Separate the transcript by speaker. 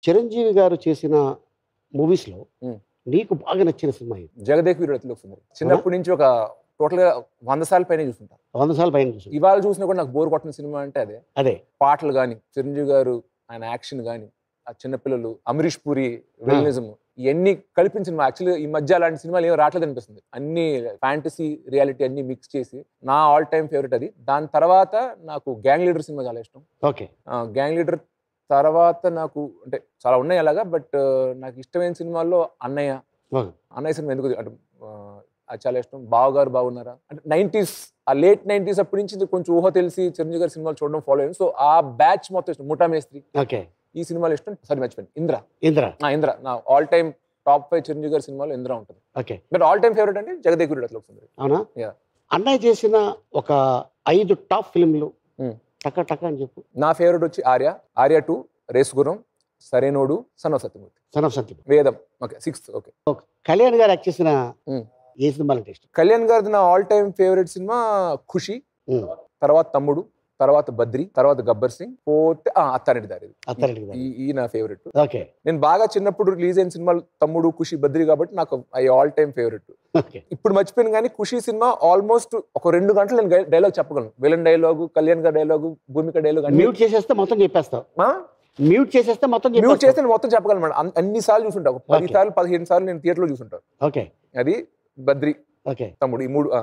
Speaker 1: చిరంజీవి గారు చేసిన మూవీస్ లో
Speaker 2: Hmm.
Speaker 1: నీకు బాగా నచ్చిన సినిమా ఇది
Speaker 2: జగదేక్ వీరుడు అతిలోక సుందరి చిన్నప్పటి నుంచి ఒక టోటల్ గా వంద సార్లు పైన చూస్తుంటా
Speaker 1: వంద సార్లు పైన చూసి
Speaker 2: ఇవాళ చూసినా కూడా నాకు బోర్ కొట్టిన సినిమా అంటే అదే
Speaker 1: అదే
Speaker 2: పాటలు కానీ చిరంజీవి గారు ఆయన యాక్షన్ కానీ ఆ చిన్నపిల్లలు అమరీష్ పూరి విలనిజం ఇవన్నీ కలిపిన సినిమా యాక్చువల్లీ ఈ మధ్య అలాంటి సినిమాలు ఏమో రావట్లేదు అనిపిస్తుంది అన్ని ఫ్యాంటసీ రియాలిటీ అన్ని మిక్స్ చేసి నా ఆల్ టైమ్ ఫేవరెట్ అది దాని తర్వాత నాకు గ్యాంగ్ లీడర్ సినిమా చాలా ఇష్టం
Speaker 1: ఓకే
Speaker 2: గ్యాంగ్ లీడర్ తర్వాత నాకు అంటే చాలా ఉన్నాయి అలాగా బట్ నాకు ఇష్టమైన సినిమాల్లో అన్నయ్య
Speaker 1: Okay.
Speaker 2: అన్నయ్య సినిమా ఎందుకు అంటే ఆ, అది చాలా ఇష్టం బావగారు బాగున్నారా అంటే నైంటీస్ ఆ లేట్ నైంటీస్ అప్పటి నుంచి కొంచెం ఊహ తెలిసి చిరంజీవి గారి సినిమాలు చూడడం ఫాలో అయ్యాను సో ఆ బ్యాచ్ మొత్తం ఇష్టం ముఠా మేస్త్రి
Speaker 1: ఓకే
Speaker 2: ఈ సినిమాలు ఇష్టం సరే మర్చిపోయింది ఇంద్ర
Speaker 1: ఇంద్ర
Speaker 2: నా ఇంద్ర నా all time top five Chiranjeevi గారి సినిమాలో ఇంద్ర ఉంటుంది
Speaker 1: okay
Speaker 2: but all time favourite అంటే జగదేకుడు అట్లా వస్తుంది
Speaker 1: అవునా
Speaker 2: Yeah.
Speaker 1: అన్నయ్య చేసిన ఒక ఐదు టాప్ ఫిల్మ్లు
Speaker 2: Hmm.
Speaker 1: టక టక అని చెప్పు
Speaker 2: నా ఫేవరెట్ వచ్చి ఆర్య ఆర్య టూ రేసుగురం సరేనోడు son of Satyamurthy
Speaker 1: son of Satyam
Speaker 2: Vedam okay sixth okay
Speaker 1: Kalyan గారు యాక్ట్ చేసిన
Speaker 2: Hmm.
Speaker 1: ఏ సినిమాలు అంటే ఇష్టం
Speaker 2: కళ్యాణ్ గారిది నా ఆల్ టైమ్ ఫేవరెట్ సినిమా ఖుషి
Speaker 1: Hmm.
Speaker 2: తర్వాత తమ్ముడు తర్వాత బద్రి తర్వాత గబ్బర్ సింగ్ పోతే ఆ, అత్తారింటి దారి
Speaker 1: అత్తారింటికి దారి.
Speaker 2: ఈ ఈ నా ఫేవరెట్
Speaker 1: ఓకే
Speaker 2: నేను బాగా చిన్నప్పుడు రిలీజ్ అయిన సినిమాలు తమ్ముడు ఖుషి బద్రి కాబట్టి నాకు I all time favourite
Speaker 1: okay
Speaker 2: ఇప్పుడు మర్చిపోయాను కానీ ఖుషి సినిమా ఆల్మోస్ట్ ఒక రెండు గంటలు నేను డైలాగ్ చెప్పగలను విలన్ డైలాగు కళ్యాణ్ గారి డైలాగు భూమిక డైలాగ్ అన్ని
Speaker 1: మ్యూట్ చేసేస్తే మొత్తం చెప్పేస్తావు మ్యూట్ చేసేస్తే మొత్తం
Speaker 2: మ్యూట్
Speaker 1: చెప్పేస్తావు
Speaker 2: చేస్తే నేను మొత్తం చెప్పగలను మేడం అన్- అన్ని సార్లు చూసుంటా ఒక పది
Speaker 1: Okay.
Speaker 2: సార్లు పదిహేను సార్లు నేను థియేటర్లో చూసుంటాను
Speaker 1: ఓకే
Speaker 2: అది బద్రి
Speaker 1: ఓకే
Speaker 2: తమ్ముడు ఈ మూడు ఆ,